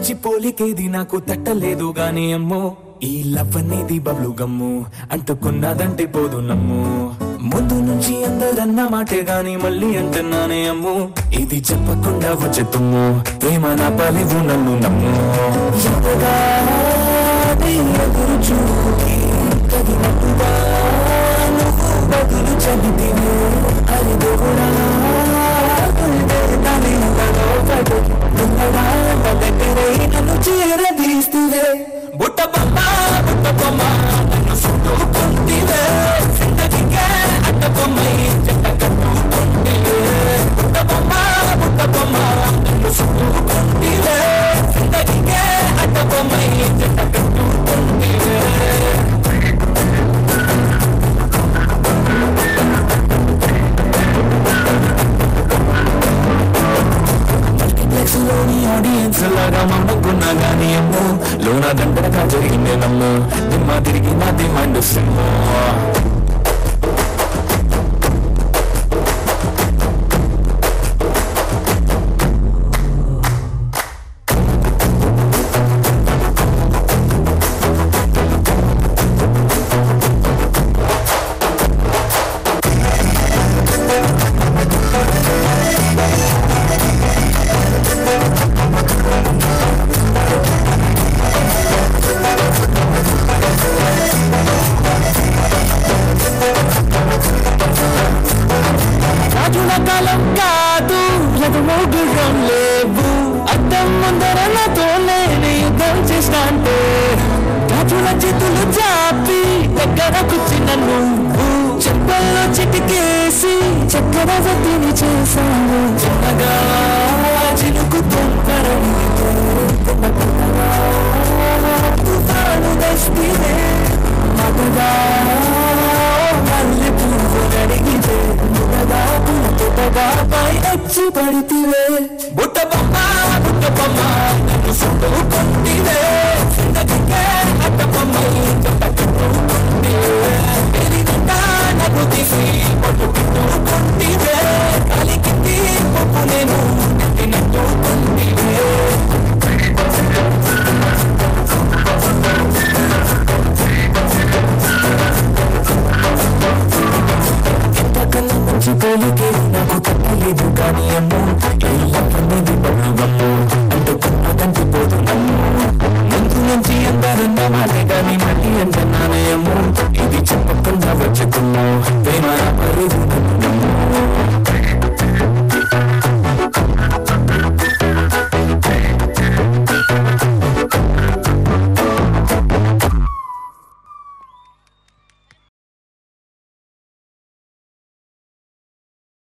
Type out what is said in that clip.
పిచ్చి పోలికేది నాకు తట్టలేదు గాని అమ్మో ఈ లవ్ అనేది బబ్లు గమ్ము అంటుకున్నదంటే పోదు నమ్ము ముందు నుంచి అందరన్న మాటే గాని మళ్ళీ అంటున్నానే అమ్ము ఇది చెప్పకుండా వచ్చే తుమ్ము ప్రేమ నా పలివు నన్ను నమ్ము ఎంతగా నీ ఎదురు చూపి తగినట్టుగా నువ్వు బదులు చెబితివే అది దేవుడా దాని ఇంతలో పడు దున్నడా దగ్గరే నన్ను చేరదీస్తువే బుట్ట బొమ్మ బుట్ట బొమ్మ నన్ను చుట్టుకుంటివే జిందగీకే అడ్డ బొమ్మ చెట్ట కట్టుకుంటివే బుట్ట బొమ్మ బుట్ట బొమ్మ నన్ను చుట్టుకుంటివే జిందగీకే అడ్డ బొమ్మ చెట్ట కట్టుకుంటివే మల్టీప్లెక్స్ లోని ఆడియన్స్ లాగా మమ్మకున్నా గానీ అమ్మో లోన దండగా జరిగిందే నమ్ము దిమ్మ తిరిగి నా దిమ్మండు సిమ్ము రాజుల కాలం కాదు రథమోగురం లేవు అద్దం ముందర నాతో నేను యుద్ధం చేస్తా అంటే రాజుల చేతులు చాపి దగ్గర కూర్చున్న నువ్వు చెప్పల్లో చిటికేసి చక్కెర వద్దని చేశాను చిన్నగా చినుకు తొందరని తుఫాను దస్తినే మగగా మల్లె పువ్వు నడిగితే మునగా పుట్టగా పై వచ్చి పడితివే బుట్ట బొమ్మ బుట్ట బొమ్మ నన్ను చుట్టుకొని